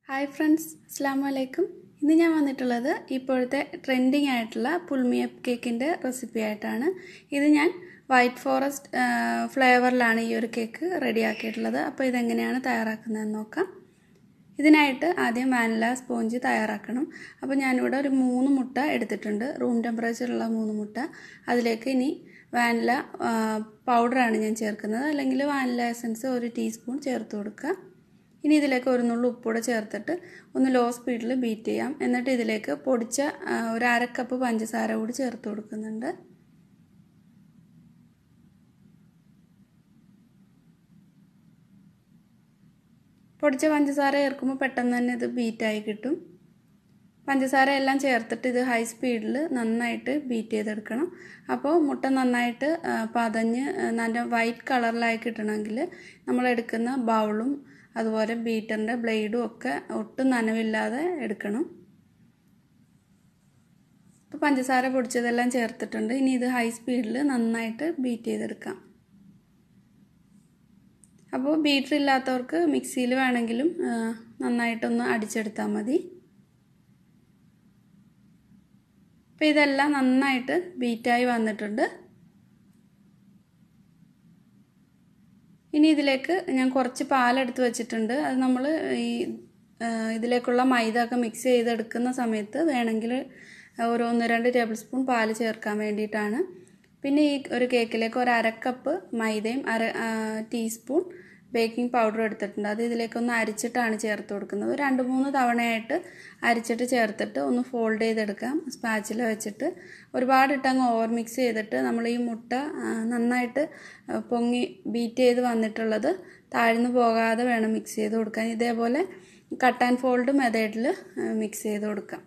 hi friends അസ്സാം വലൈക്കും ഇന്ന് ഞാൻ വന്നിട്ടുള്ളത് ഇപ്പോഴത്തെ ട്രെൻഡിങ് ആയിട്ടുള്ള പുൾമിയപ്പ് കേക്കിൻ്റെ റെസിപ്പി ആയിട്ടാണ് ഇത് ഞാൻ വൈറ്റ് ഫോറസ്റ്റ് ഫ്ലേവറിലാണ് ഈ ഒരു കേക്ക് റെഡിയാക്കിയിട്ടുള്ളത് അപ്പോൾ ഇതെങ്ങനെയാണ് തയ്യാറാക്കുന്നതെന്ന് നോക്കാം ഇതിനായിട്ട് ആദ്യം വാനില സ്പോഞ്ച് തയ്യാറാക്കണം അപ്പോൾ ഞാനിവിടെ ഒരു മൂന്ന് മുട്ട എടുത്തിട്ടുണ്ട് റൂം ടെമ്പറേച്ചറുള്ള മൂന്ന് മുട്ട അതിലേക്ക് ഇനി വാനില പൗഡറാണ് ഞാൻ ചേർക്കുന്നത് അല്ലെങ്കിൽ വാനില എസൻസ് ഒരു ടീസ്പൂൺ ചേർത്ത് കൊടുക്കുക ഇനി ഇതിലേക്ക് ഒരു നുള്ളു ഉപ്പൂടെ ചേർത്തിട്ട് ഒന്ന് ലോ സ്പീഡിൽ ബീറ്റ് ചെയ്യാം എന്നിട്ട് ഇതിലേക്ക് പൊടിച്ച ഒരു അര കപ്പ് പഞ്ചസാര കൂടി ചേർത്ത് കൊടുക്കുന്നുണ്ട് പൊടിച്ച പഞ്ചസാര ചേർക്കുമ്പോൾ പെട്ടെന്ന് തന്നെ ഇത് ബീറ്റായി കിട്ടും പഞ്ചസാര എല്ലാം ചേർത്തിട്ട് ഇത് ഹൈ സ്പീഡിൽ നന്നായിട്ട് ബീറ്റ് ചെയ്തെടുക്കണം അപ്പോൾ മുട്ട നന്നായിട്ട് പതഞ്ഞ് നല്ല വൈറ്റ് കളറിലായി കിട്ടണമെങ്കിൽ നമ്മൾ എടുക്കുന്ന ബൗളും അതുപോലെ ബീറ്ററിൻ്റെ ബ്ലേഡും ഒക്കെ ഒട്ടും നനവില്ലാതെ എടുക്കണം ഇപ്പോൾ പഞ്ചസാര പൊടിച്ചതെല്ലാം ചേർത്തിട്ടുണ്ട് ഇനി ഇത് ഹൈ സ്പീഡിൽ നന്നായിട്ട് ബീറ്റ് ചെയ്തെടുക്കാം അപ്പോൾ ബീറ്റർ ഇല്ലാത്തവർക്ക് മിക്സിയിൽ വേണമെങ്കിലും നന്നായിട്ടൊന്ന് അടിച്ചെടുത്താൽ മതി അപ്പോൾ ഇതെല്ലാം നന്നായിട്ട് ബീറ്റായി വന്നിട്ടുണ്ട് ഇനി ഇതിലേക്ക് ഞാൻ കുറച്ച് പാലെടുത്ത് വെച്ചിട്ടുണ്ട് അത് നമ്മൾ ഈ ഇതിലേക്കുള്ള മൈദ ഒക്കെ മിക്സ് ചെയ്തെടുക്കുന്ന സമയത്ത് വേണമെങ്കിൽ ഒരു ഒന്ന് രണ്ട് ടേബിൾ സ്പൂൺ പാല് ചേർക്കാൻ വേണ്ടിയിട്ടാണ് പിന്നെ ഈ ഒരു കേക്കിലേക്ക് ഒരു അരക്കപ്പ് മൈദയും അര ടീസ്പൂൺ ബേക്കിംഗ് പൗഡർ എടുത്തിട്ടുണ്ട് അത് ഇതിലേക്കൊന്ന് അരിച്ചിട്ടാണ് ചേർത്ത് കൊടുക്കുന്നത് രണ്ട് മൂന്ന് തവണയായിട്ട് അരിച്ചിട്ട് ചേർത്തിട്ട് ഒന്ന് ഫോൾഡ് ചെയ്തെടുക്കാം സ്പാച്ചിൽ വെച്ചിട്ട് ഒരുപാട് ഇട്ടങ്ങ് ഓവർ മിക്സ് ചെയ്തിട്ട് നമ്മൾ ഈ മുട്ട നന്നായിട്ട് പൊങ്ങി ബീറ്റ് ചെയ്ത് വന്നിട്ടുള്ളത് താഴ്ന്നു പോകാതെ വേണം മിക്സ് ചെയ്ത് കൊടുക്കാൻ ഇതേപോലെ കട്ട് ആൻഡ് ഫോൾഡ് മെത്തേഡിൽ മിക്സ് ചെയ്ത് കൊടുക്കാം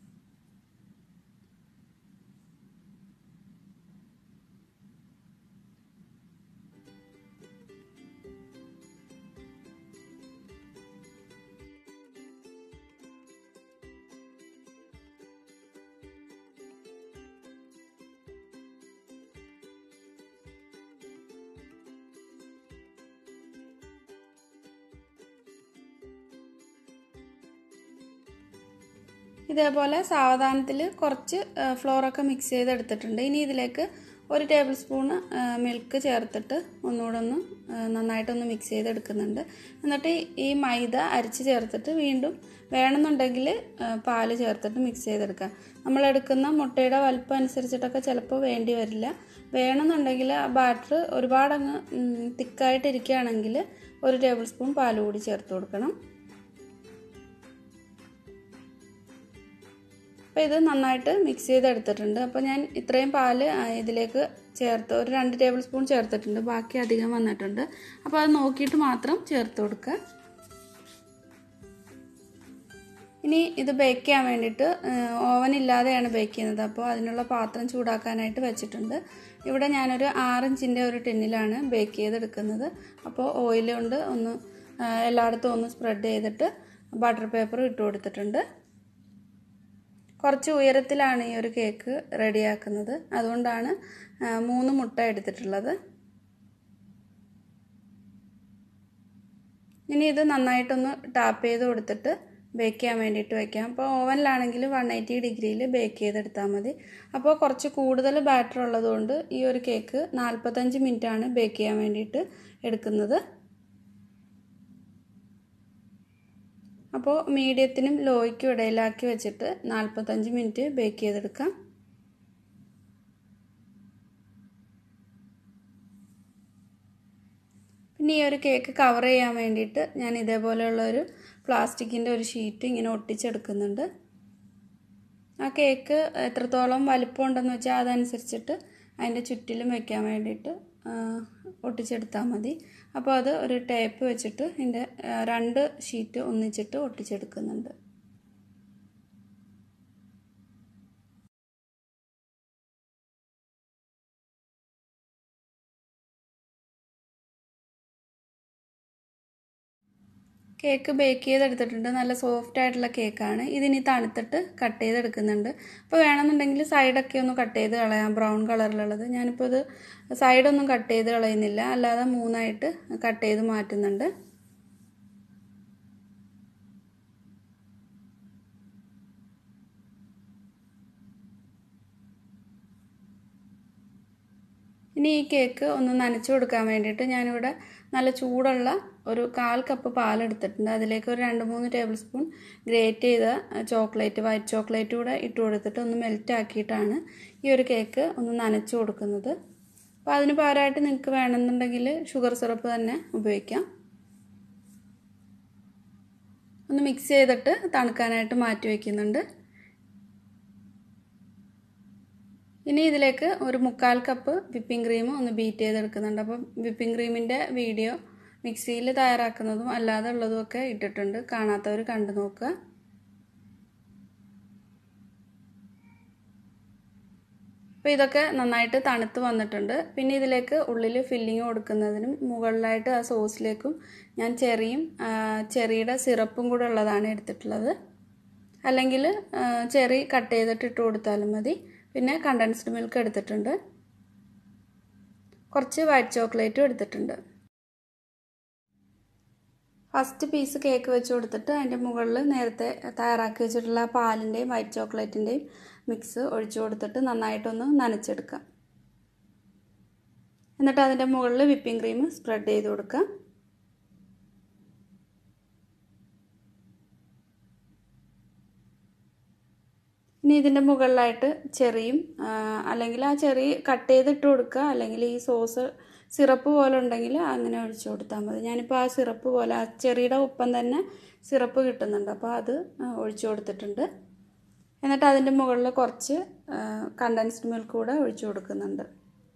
ഇതേപോലെ സാവധാനത്തിൽ കുറച്ച് ഫ്ലോറൊക്കെ മിക്സ് ചെയ്തെടുത്തിട്ടുണ്ട് ഇനി ഇതിലേക്ക് ഒരു ടേബിൾ സ്പൂണ് മിൽക്ക് ചേർത്തിട്ട് ഒന്നുകൂടെ ഒന്ന് നന്നായിട്ടൊന്ന് മിക്സ് ചെയ്തെടുക്കുന്നുണ്ട് എന്നിട്ട് ഈ മൈദ അരിച്ച് ചേർത്തിട്ട് വീണ്ടും വേണമെന്നുണ്ടെങ്കിൽ പാല് ചേർത്തിട്ട് മിക്സ് ചെയ്തെടുക്കാം നമ്മൾ എടുക്കുന്ന മുട്ടയുടെ വലുപ്പം അനുസരിച്ചിട്ടൊക്കെ ചിലപ്പോൾ വേണ്ടി വരില്ല വേണമെന്നുണ്ടെങ്കിൽ ആ ബാറ്റർ ഒരുപാടങ്ങ് തിക്കായിട്ടിരിക്കുകയാണെങ്കിൽ ഒരു ടേബിൾ സ്പൂൺ പാൽ കൂടി ചേർത്ത് കൊടുക്കണം അപ്പോൾ ഇത് നന്നായിട്ട് മിക്സ് ചെയ്തെടുത്തിട്ടുണ്ട് അപ്പോൾ ഞാൻ ഇത്രയും പാല് ഇതിലേക്ക് ചേർത്ത് ഒരു രണ്ട് ടേബിൾ സ്പൂൺ ചേർത്തിട്ടുണ്ട് ബാക്കി അധികം വന്നിട്ടുണ്ട് അപ്പോൾ അത് നോക്കിയിട്ട് മാത്രം ചേർത്ത് കൊടുക്കുക ഇനി ഇത് ബേക്ക് ചെയ്യാൻ വേണ്ടിയിട്ട് ഓവൻ ഇല്ലാതെയാണ് ബേക്ക് ചെയ്യുന്നത് അപ്പോൾ അതിനുള്ള പാത്രം ചൂടാക്കാനായിട്ട് വെച്ചിട്ടുണ്ട് ഇവിടെ ഞാനൊരു ആറിഞ്ചിൻ്റെ ഒരു ടിന്നിലാണ് ബേക്ക് ചെയ്തെടുക്കുന്നത് അപ്പോൾ ഓയിൽ കൊണ്ട് ഒന്ന് എല്ലായിടത്തും ഒന്ന് സ്പ്രെഡ് ചെയ്തിട്ട് ബട്ടർ പേപ്പർ ഇട്ട് കൊടുത്തിട്ടുണ്ട് കുറച്ച് ഉയരത്തിലാണ് ഈ ഒരു കേക്ക് റെഡിയാക്കുന്നത് അതുകൊണ്ടാണ് മൂന്ന് മുട്ട എടുത്തിട്ടുള്ളത് ഇനി ഇത് നന്നായിട്ടൊന്ന് ടാപ്പ് ചെയ്ത് കൊടുത്തിട്ട് ബേക്ക് ചെയ്യാൻ വേണ്ടിയിട്ട് വെക്കാം അപ്പോൾ ഓവനിലാണെങ്കിൽ വൺ എയ്റ്റി ഡിഗ്രിയിൽ ബേക്ക് ചെയ്തെടുത്താൽ മതി അപ്പോൾ കുറച്ച് കൂടുതൽ ബാറ്റർ ഉള്ളതുകൊണ്ട് ഈ ഒരു കേക്ക് നാൽപ്പത്തഞ്ച് മിനിറ്റാണ് ബേക്ക് ചെയ്യാൻ വേണ്ടിയിട്ട് എടുക്കുന്നത് അപ്പോൾ മീഡിയത്തിനും ലോയ്ക്കും ഇടയിലാക്കി വെച്ചിട്ട് നാൽപ്പത്തഞ്ച് മിനിറ്റ് ബേക്ക് ചെയ്തെടുക്കാം പിന്നെ ഈ ഒരു കേക്ക് കവർ ചെയ്യാൻ വേണ്ടിയിട്ട് ഞാൻ ഇതേപോലെയുള്ള ഒരു പ്ലാസ്റ്റിക്കിൻ്റെ ഒരു ഷീറ്റ് ഇങ്ങനെ ഒട്ടിച്ചെടുക്കുന്നുണ്ട് ആ കേക്ക് എത്രത്തോളം വലിപ്പം ഉണ്ടെന്ന് വെച്ചാൽ അതനുസരിച്ചിട്ട് അതിൻ്റെ ചുറ്റിലും വെക്കാൻ വേണ്ടിയിട്ട് ഒട്ടിച്ചെടുത്താൽ മതി അപ്പോൾ അത് ഒരു ടേപ്പ് വെച്ചിട്ട് ഇതിൻ്റെ രണ്ട് ഷീറ്റ് ഒന്നിച്ചിട്ട് ഒട്ടിച്ചെടുക്കുന്നുണ്ട് കേക്ക് ബേക്ക് ചെയ്തെടുത്തിട്ടുണ്ട് നല്ല സോഫ്റ്റ് ആയിട്ടുള്ള കേക്കാണ് ഇതിനി തണുത്തിട്ട് കട്ട് ചെയ്തെടുക്കുന്നുണ്ട് അപ്പോൾ വേണമെന്നുണ്ടെങ്കിൽ സൈഡൊക്കെ ഒന്ന് കട്ട് ചെയ്ത് കളയാം ബ്രൗൺ കളറിലുള്ളത് ഞാനിപ്പോൾ ഇത് സൈഡൊന്നും കട്ട് ചെയ്ത് കളയുന്നില്ല അല്ലാതെ മൂന്നായിട്ട് കട്ട് ചെയ്ത് മാറ്റുന്നുണ്ട് ഇനി ഈ കേക്ക് ഒന്ന് നനച്ചു കൊടുക്കാൻ വേണ്ടിയിട്ട് ഞാനിവിടെ നല്ല ചൂടുള്ള ഒരു കാൽ കപ്പ് പാലെടുത്തിട്ടുണ്ട് അതിലേക്ക് ഒരു രണ്ട് മൂന്ന് ടേബിൾ സ്പൂൺ ഗ്രേറ്റ് ചെയ്ത ചോക്ലേറ്റ് വൈറ്റ് ചോക്ലേറ്റ് കൂടെ ഇട്ട് കൊടുത്തിട്ട് ഒന്ന് മെൽറ്റ് ആക്കിയിട്ടാണ് ഈ ഒരു കേക്ക് ഒന്ന് നനച്ചു കൊടുക്കുന്നത് അപ്പോൾ അതിന് പകരമായിട്ട് നിങ്ങൾക്ക് വേണമെന്നുണ്ടെങ്കിൽ ഷുഗർ സിറപ്പ് തന്നെ ഉപയോഗിക്കാം ഒന്ന് മിക്സ് ചെയ്തിട്ട് തണുക്കാനായിട്ട് മാറ്റി വയ്ക്കുന്നുണ്ട് ഇനി ഇതിലേക്ക് ഒരു മുക്കാൽ കപ്പ് വിപ്പിംഗ് ക്രീം ഒന്ന് ബീറ്റ് ചെയ്തെടുക്കുന്നുണ്ട് അപ്പം വിപ്പിംഗ് ക്രീമിൻ്റെ വീഡിയോ മിക്സിയിൽ തയ്യാറാക്കുന്നതും അല്ലാതെ ഉള്ളതും ഒക്കെ ഇട്ടിട്ടുണ്ട് കാണാത്തവർ കണ്ടു നോക്കുക അപ്പോൾ ഇതൊക്കെ നന്നായിട്ട് തണുത്ത് വന്നിട്ടുണ്ട് പിന്നെ ഇതിലേക്ക് ഉള്ളിൽ ഫില്ലിങ് കൊടുക്കുന്നതിനും മുകളിലായിട്ട് ആ സോസിലേക്കും ഞാൻ ചെറിയും ചെറിയുടെ സിറപ്പും കൂടെ ഉള്ളതാണ് എടുത്തിട്ടുള്ളത് അല്ലെങ്കിൽ ചെറി കട്ട് ചെയ്തിട്ട് ഇട്ട് കൊടുത്താലും മതി പിന്നെ കണ്ടൻസ്ഡ് മിൽക്ക് എടുത്തിട്ടുണ്ട് കുറച്ച് വൈറ്റ് ചോക്ലേറ്റും എടുത്തിട്ടുണ്ട് ഫസ്റ്റ് പീസ് കേക്ക് വെച്ച് കൊടുത്തിട്ട് അതിൻ്റെ മുകളിൽ നേരത്തെ തയ്യാറാക്കി വെച്ചിട്ടുള്ള പാലിൻ്റെയും വൈറ്റ് ചോക്ലേറ്റിൻ്റെയും മിക്സ് ഒഴിച്ചു കൊടുത്തിട്ട് നന്നായിട്ടൊന്ന് നനച്ചെടുക്കാം എന്നിട്ട് അതിൻ്റെ മുകളിൽ വിപ്പിംഗ് ക്രീം സ്പ്രെഡ് ചെയ്ത് കൊടുക്കാം ഇനി ഇതിൻ്റെ മുകളിലായിട്ട് ചെറിയും അല്ലെങ്കിൽ ആ ചെറി കട്ട് ചെയ്തിട്ട് കൊടുക്കുക അല്ലെങ്കിൽ ഈ സോസ് സിറപ്പ് പോലെ ഉണ്ടെങ്കിൽ അങ്ങനെ ഒഴിച്ചു കൊടുത്താൽ മതി ഞാനിപ്പോൾ ആ സിറപ്പ് പോലെ ആ ചെറിയുടെ ഒപ്പം തന്നെ സിറപ്പ് കിട്ടുന്നുണ്ട് അപ്പോൾ അത് ഒഴിച്ചു കൊടുത്തിട്ടുണ്ട് എന്നിട്ട് അതിൻ്റെ മുകളിൽ കുറച്ച് കണ്ടൻസ്ഡ് മിൽക്ക് കൂടെ ഒഴിച്ചു കൊടുക്കുന്നുണ്ട്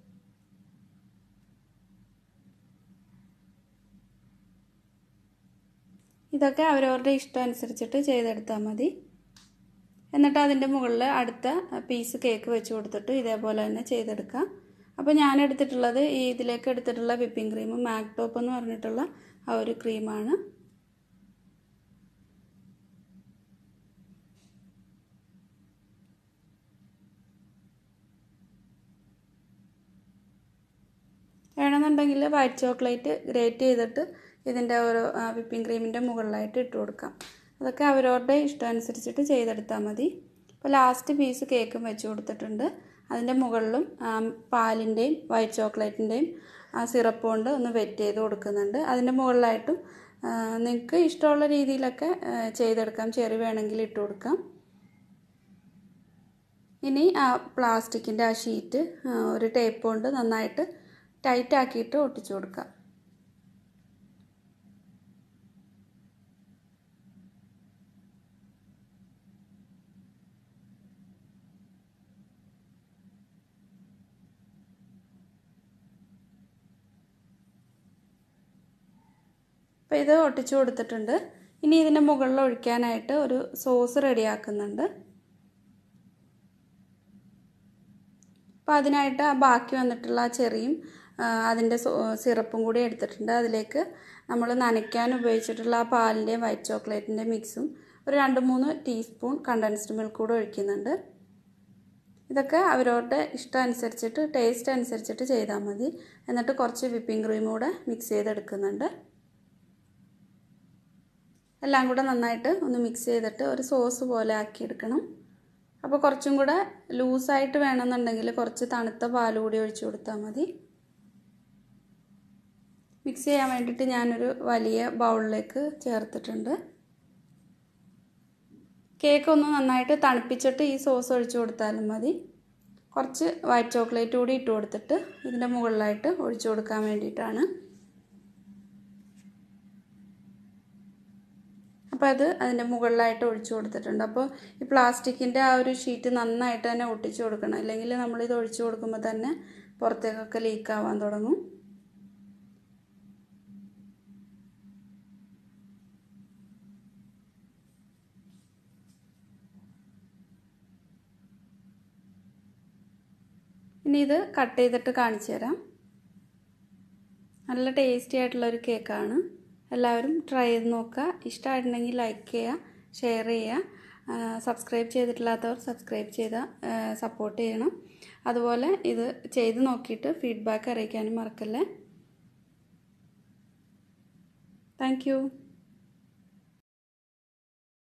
ഇതൊക്കെ അവരവരുടെ ഇഷ്ടം അനുസരിച്ചിട്ട് ചെയ്തെടുത്താൽ മതി എന്നിട്ട് അതിൻ്റെ മുകളിൽ അടുത്ത പീസ് കേക്ക് വെച്ച് കൊടുത്തിട്ട് ഇതേപോലെ തന്നെ ചെയ്തെടുക്കാം അപ്പോൾ ഞാൻ എടുത്തിട്ടുള്ളത് ഈ ഇതിലേക്ക് എടുത്തിട്ടുള്ള വിപ്പിംഗ് ക്രീം മാക് ടോപ്പ് എന്ന് പറഞ്ഞിട്ടുള്ള ആ ഒരു ക്രീമാണ് വേണമെന്നുണ്ടെങ്കിൽ വൈറ്റ് ചോക്ലേറ്റ് ഗ്രേറ്റ് ചെയ്തിട്ട് ഇതിൻ്റെ ഓരോ വിപ്പിംഗ് ക്രീമിൻ്റെ മുകളിലായിട്ട് ഇട്ട് കൊടുക്കാം അതൊക്കെ അവരവരുടെ ഇഷ്ടം അനുസരിച്ചിട്ട് ചെയ്തെടുത്താൽ മതി ഇപ്പോൾ ലാസ്റ്റ് പീസ് കേക്കും വെച്ച് കൊടുത്തിട്ടുണ്ട് അതിൻ്റെ മുകളിലും പാലിൻ്റെയും വൈറ്റ് ചോക്ലേറ്റിൻ്റെയും ആ സിറപ്പ് കൊണ്ട് ഒന്ന് വെറ്റ് ചെയ്ത് കൊടുക്കുന്നുണ്ട് അതിൻ്റെ മുകളിലായിട്ടും നിങ്ങൾക്ക് ഇഷ്ടമുള്ള രീതിയിലൊക്കെ ചെയ്തെടുക്കാം ചെറി വേണമെങ്കിൽ ഇട്ട് കൊടുക്കാം ഇനി ആ പ്ലാസ്റ്റിക്കിൻ്റെ ആ ഷീറ്റ് ഒരു ടേപ്പ് കൊണ്ട് നന്നായിട്ട് ടൈറ്റ് ആക്കിയിട്ട് ഒട്ടിച്ചു കൊടുക്കാം അപ്പോൾ ഇത് ഒട്ടിച്ചു കൊടുത്തിട്ടുണ്ട് ഇനി ഇതിൻ്റെ മുകളിൽ ഒഴിക്കാനായിട്ട് ഒരു സോസ് റെഡിയാക്കുന്നുണ്ട് അപ്പോൾ അതിനായിട്ട് ആ ബാക്കി വന്നിട്ടുള്ള ആ ചെറിയും അതിൻ്റെ സിറപ്പും കൂടി എടുത്തിട്ടുണ്ട് അതിലേക്ക് നമ്മൾ നനയ്ക്കാൻ ഉപയോഗിച്ചിട്ടുള്ള ആ പാലിൻ്റെയും വൈറ്റ് ചോക്ലേറ്റിൻ്റെ മിക്സും ഒരു രണ്ട് മൂന്ന് ടീസ്പൂൺ കണ്ടൻസ്ഡ് മിൽക്ക് കൂടെ ഒഴിക്കുന്നുണ്ട് ഇതൊക്കെ അവരവരുടെ ഇഷ്ടം അനുസരിച്ചിട്ട് ടേസ്റ്റ് അനുസരിച്ചിട്ട് ചെയ്താൽ മതി എന്നിട്ട് കുറച്ച് വിപ്പിംഗ് ക്രീം കൂടെ മിക്സ് ചെയ്തെടുക്കുന്നുണ്ട് എല്ലാം കൂടെ നന്നായിട്ട് ഒന്ന് മിക്സ് ചെയ്തിട്ട് ഒരു സോസ് പോലെ ആക്കിയെടുക്കണം അപ്പോൾ കുറച്ചും കൂടെ ലൂസായിട്ട് വേണമെന്നുണ്ടെങ്കിൽ കുറച്ച് തണുത്ത പാൽ കൂടി ഒഴിച്ചു കൊടുത്താൽ മതി മിക്സ് ചെയ്യാൻ വേണ്ടിയിട്ട് ഞാനൊരു വലിയ ബൗളിലേക്ക് ചേർത്തിട്ടുണ്ട് കേക്ക് ഒന്ന് നന്നായിട്ട് തണുപ്പിച്ചിട്ട് ഈ സോസ് ഒഴിച്ചു കൊടുത്താലും മതി കുറച്ച് വൈറ്റ് ചോക്ലേറ്റ് കൂടി ഇട്ട് കൊടുത്തിട്ട് ഇതിൻ്റെ മുകളിലായിട്ട് ഒഴിച്ചു കൊടുക്കാൻ വേണ്ടിയിട്ടാണ് അപ്പോൾ അത് അതിൻ്റെ മുകളിലായിട്ട് ഒഴിച്ചു കൊടുത്തിട്ടുണ്ട് അപ്പോൾ ഈ പ്ലാസ്റ്റിക്കിൻ്റെ ആ ഒരു ഷീറ്റ് നന്നായിട്ട് തന്നെ ഒട്ടിച്ചു കൊടുക്കണം അല്ലെങ്കിൽ നമ്മളിത് ഒഴിച്ചു കൊടുക്കുമ്പോൾ തന്നെ പുറത്തേക്കൊക്കെ ലീക്ക് ആവാൻ തുടങ്ങും ഇനി ഇത് കട്ട് ചെയ്തിട്ട് കാണിച്ചു തരാം നല്ല ടേസ്റ്റി ആയിട്ടുള്ളൊരു കേക്കാണ് എല്ലാവരും ട്രൈ ചെയ്ത് നോക്കുക ഇഷ്ടമായിട്ടുണ്ടെങ്കിൽ ലൈക്ക് ചെയ്യുക ഷെയർ ചെയ്യുക സബ്സ്ക്രൈബ് ചെയ്തിട്ടില്ലാത്തവർ സബ്സ്ക്രൈബ് ചെയ്താൽ സപ്പോർട്ട് ചെയ്യണം അതുപോലെ ഇത് ചെയ്ത് നോക്കിയിട്ട് ഫീഡ്ബാക്ക് അറിയിക്കാനും മറക്കല്ലേ താങ്ക്